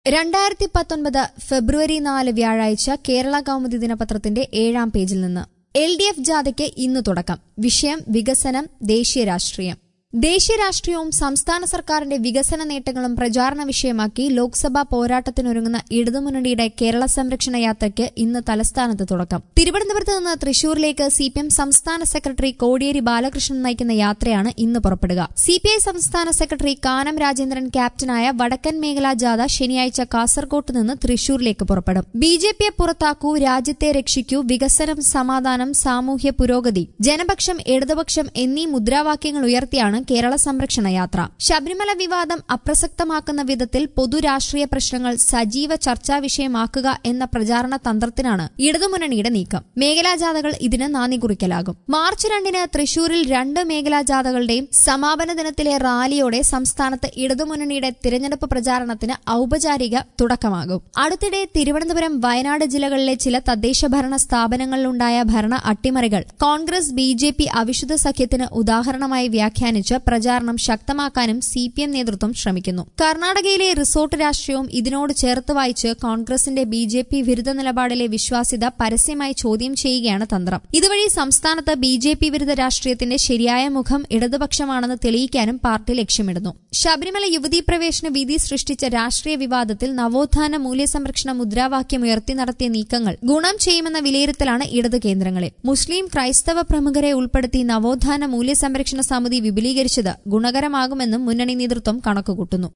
രണ്ടായിരത്തി പത്തൊൻപത് ഫെബ്രുവരി നാല് വ്യാഴാഴ്ച കേരള കൗമുദി ദിനപത്രത്തിന്റെ ഏഴാം പേജിൽ നിന്ന് എൽ ഡി എഫ് ജാഥയ്ക്ക് ഇന്ന് തുടക്കം വിഷയം വികസനം ദേശീയ രാഷ്ട്രീയം ദേശീയ രാഷ്ട്രീയവും സംസ്ഥാന സർക്കാരിന്റെ വികസന നേട്ടങ്ങളും പ്രചാരണ വിഷയമാക്കി ലോക്സഭാ പോരാട്ടത്തിനൊരുങ്ങുന്ന ഇടതുമുന്നണിയുടെ കേരള സംരക്ഷണ യാത്രയ്ക്ക് ഇന്ന് തലസ്ഥാനത്ത് തുടക്കം തിരുവനന്തപുരത്ത് നിന്ന് തൃശൂരിലേക്ക് സിപിഎം സംസ്ഥാന സെക്രട്ടറി കോടിയേരി ബാലകൃഷ്ണൻ നയിക്കുന്ന യാത്രയാണ് ഇന്ന് പുറപ്പെടുക സിപിഐ സംസ്ഥാന സെക്രട്ടറി കാനം രാജേന്ദ്രൻ ക്യാപ്റ്റനായ വടക്കൻ മേഖലാ ജാഥ ശനിയാഴ്ച കാസർകോട്ട് നിന്ന് തൃശൂരിലേക്ക് പുറപ്പെടും ബി ജെ പിയെ പുറത്താക്കൂ രാജ്യത്തെ രക്ഷിക്കൂ വികസനം സമാധാനം സാമൂഹ്യ പുരോഗതി ജനപക്ഷം ഇടതുപക്ഷം എന്നീ മുദ്രാവാക്യങ്ങൾ ഉയർത്തിയാണ് കേരള സംരക്ഷണ യാത്ര ശബരിമല വിവാദം അപ്രസക്തമാക്കുന്ന വിധത്തിൽ പൊതുരാഷ്ട്രീയ പ്രശ്നങ്ങൾ സജീവ ചർച്ചാ വിഷയമാക്കുക എന്ന പ്രചാരണ തന്ത്രത്തിനാണ് ഇടതുമുന്നണിയുടെ നീക്കം മേഖലാ ജാഥകൾ ഇതിന് നാന്ദി കുറിക്കലാകും മാർച്ച് രണ്ടിന് തൃശൂരിൽ രണ്ട് മേഖലാ ജാഥകളുടെയും സമാപന ദിനത്തിലെ റാലിയോടെ സംസ്ഥാനത്ത് ഇടതുമുന്നണിയുടെ തിരഞ്ഞെടുപ്പ് പ്രചാരണത്തിന് ഔപചാരിക തുടക്കമാകും അടുത്തിടെ തിരുവനന്തപുരം വയനാട് ജില്ലകളിലെ ചില തദ്ദേശ ഭരണ സ്ഥാപനങ്ങളിലുണ്ടായ ഭരണ അട്ടിമറികൾ കോൺഗ്രസ് ബി ജെ പി അവിശുദ്ധ സഖ്യത്തിന് ഉദാഹരണമായി വ്യാഖ്യാനിച്ച് പ്രചാരണം ശക്തമാക്കാനും സി പി എം നേതൃത്വം ശ്രമിക്കുന്നു കർണാടകയിലെ റിസോർട്ട് രാഷ്ട്രീയവും ഇതിനോട് ചേർത്ത് വായിച്ച് കോൺഗ്രസിന്റെ ബി ജെ പി വിരുദ്ധ നിലപാടിലെ വിശ്വാസ്യത പരസ്യമായി ചോദ്യം ചെയ്യുകയാണ് തന്ത്രം ഇതുവഴി സംസ്ഥാനത്ത് ബി ജെ പി വിരുദ്ധ രാഷ്ട്രീയത്തിന്റെ ശരിയായ മുഖം ഇടതുപക്ഷമാണെന്ന് തെളിയിക്കാനും പാർട്ടി ലക്ഷ്യമിടുന്നു ശബരിമല യുവതീ പ്രവേശന വിധി സൃഷ്ടിച്ച രാഷ്ട്രീയ വിവാദത്തിൽ നവോത്ഥാന മൂല്യസംരക്ഷണ മുദ്രാവാക്യം ഉയർത്തി നടത്തിയ നീക്കങ്ങൾ ഗുണം ചെയ്യുമെന്ന വിലയിരുത്തലാണ് ഇടത് കേന്ദ്രങ്ങളിൽ മുസ്ലിം ക്രൈസ്തവ പ്രമുഖരെ ഉൾപ്പെടുത്തി നവോത്ഥാന മൂല്യസംരക്ഷണ സമിതി വിപുലീകരിച്ചത് ഗുണകരമാകുമെന്നും മുന്നണി നേതൃത്വം കണക്കുകൂട്ടുന്നു